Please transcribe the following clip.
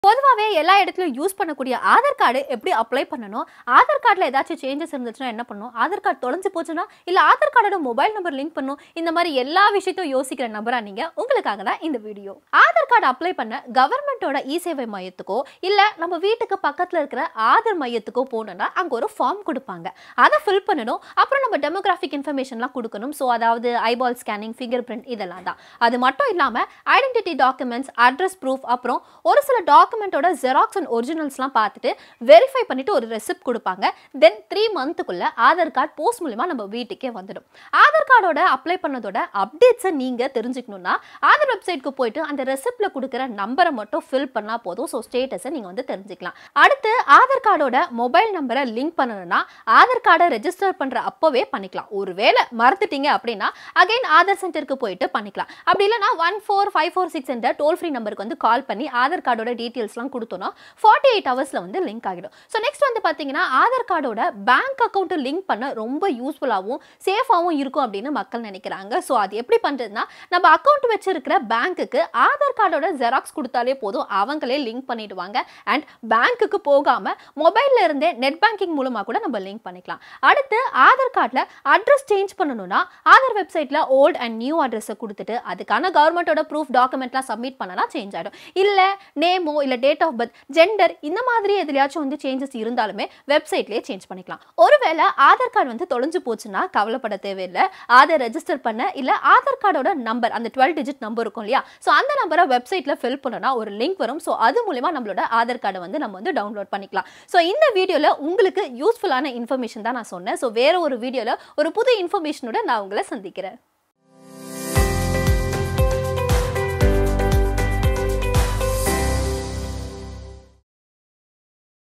பொதுவாகவே எல்லா இடத்துலையும் யூஸ் பண்ணக்கூடிய ஆதார் கார்டு எப்படி அப்ளை பண்ணணும் ஆதார் கார்டில் ஏதாச்சும் சேஞ்சஸ் இருந்துச்சுன்னா என்ன பண்ணணும் ஆதார் கார்டு தொலைஞ்சு போச்சுன்னா இல்லை ஆதார் கார்டோட மொபைல் நம்பர் லிங்க் பண்ணும் இந்த மாதிரி எல்லா விஷயத்தையும் யோசிக்கிற நபரா நீங்க உங்களுக்காக தான் இந்த வீடியோ ஆதார் கார்டு அப்ளை பண்ண கவர்மெண்ட்டோட இ சேவை மையத்துக்கோ இல்லை நம்ம வீட்டுக்கு பக்கத்தில் இருக்கிற ஆதார் மையத்துக்கோ போனோம்னா அங்கே ஒரு ஃபார்ம் கொடுப்பாங்க அதை ஃபில் பண்ணணும் அப்புறம் நம்ம டெமோகிராஃபிக் இன்ஃபர்மேஷன்லாம் கொடுக்கணும் ஸோ அதாவது ஐபால் ஸ்கேனிங் ஃபிங்கர் பிரிண்ட் இதெல்லாம் தான் அது மட்டும் இல்லாமல் ஐடென்டிட்டி டாக்குமெண்ட்ஸ் அட்ரஸ் ப்ரூஃப் அப்புறம் ஒரு சில டாக்குமெண்ட்டோட ஜெராக்ஸ் அண்ட் ஒரிஜினல்ஸ்லாம் பார்த்துட்டு வெரிஃபை பண்ணிட்டு ஒரு ரெசிப்ட் கொடுப்பாங்க தென் த்ரீ மந்த்துக்குள்ள ஆதார் கார்டு போஸ்ட் மூலிமா நம்ம வீட்டுக்கே வந்துடும் ஆதார் கார்டோட அப்ளை பண்ணதோட அப்டேட்ஸை நீங்கள் தெரிஞ்சுக்கணும்னா ஆதார் வெப்சைட்க்கு போயிட்டு அந்த ரெசிப்ட்ல கொடுக்குற நம்பரை மட்டும் ஃபில் பண்ணால் போதும் ஸோ ஸ்டேட்டஸை நீங்கள் வந்து தெரிஞ்சுக்கலாம் அடுத்து ஆதார் கார்டோட மொபைல் நம்பரை லிங்க் பண்ணணும்னா ஆதார் கார்டை ரெஜிஸ்டர் பண்ணுற அப்போவே பண்ணிக்கலாம் ஒருவேளை மறந்துட்டீங்க அப்படின்னா அகைன் ஆதார் சென்டருக்கு போயிட்டு பண்ணிக்கலாம் அப்படி இல்லைனா one four five four six என்ற டோல் ஃப்ரீ நம்பருக்கு வந்து கால் பண்ணி ஆதார் கார்டோட டீட்டெயில்ஸ்லாம் கொடுத்தோன்னா ஃபார்ட்டி எயிட் ஹவர்ஸில் வந்து லிங்க் ஆகிடும் ஸோ நெக்ஸ்ட் வந்து பார்த்தீங்கன்னா ஆதார் கார்டோட பேங்க் அக்கௌண்ட்டை லிங்க் பண்ண ரொம்ப யூஸ்ஃபுல்லாகவும் சேஃபாகவும் இருக்கும் அப்படின்னு மக்கள் நினைக்கிறாங்க ஸோ அது எப்படி பண்ணுறதுனா நம்ம அக்கௌண்ட் வச்சிருக்கிற பேங்க்குக்கு ஆதார் கார்டோட ஜெராக்ஸ் கொடுத்தாலே போதும் அவங்களே லிங்க் பண்ணிடுவாங்க அண்ட் பேங்க்குக்கு போகாமல் மொபைல்ல இருந்தே நெட் பேங்கிங் மூலமாக கூட நம்ம லிங்க் பண்ணிக்கலாம் அடுத்து ஆதார் கார்டில் அட்ரஸ் சேஞ்ச் பண்ணணும்னா ஆதார் வெப்சைட்டில் ஓல்ட் அண்ட் நியூ அட்ரஸை கொடுத்துட்டு அதுக்கான கவர்மெண்ட்டோட ப்ரூஃப் டாக்குமெண்ட்லாம் சப்மிட் பண்ணனா சேஞ்ச் ஆகிடும் இல்லை நேமோ இல்லை டேட் ஆஃப் பர்த் ஜெண்டர் இந்த மாதிரி எதுலையாச்சும் வந்து சேஞ்சஸ் இருந்தாலுமே வெப்சைட்லேயே சேஞ்ச் பண்ணிக்கலாம் ஒருவேளை ஆதார் கார்டு வந்து தொலைஞ்சு போச்சுன்னா கவலைப்பட தேவையில்லை ஆதார் ரெஜிஸ்டர் பண்ண இல்லை ஆதார் கார்டோட நம்பர் அந்த டுவெல் டிஜிட் நம்பர் இருக்கும் இல்லையா ஸோ அந்த நம்பரை வெப்சைட்டில் ஃபில் பண்ணனா ஒரு லிங்க் வரும் ஸோ அது மூலிமா நம்மளோட ஆதார் கார்டை வந்து நம்ம வந்து டவுன்லோட் பண்ணிக்கலாம் ஸோ இந்த வீடியோவில் உங்களுக்கு யூஸ்ஃபுல்லான இன்ஃபர்மேஷன் தான் நான் சொன்னேன் ஸோ வேற ஒரு வீடியோவில் ஒரு புது இன்ஃபர்மேஷனோட நான் உங்களை சந்திக்கிறேன்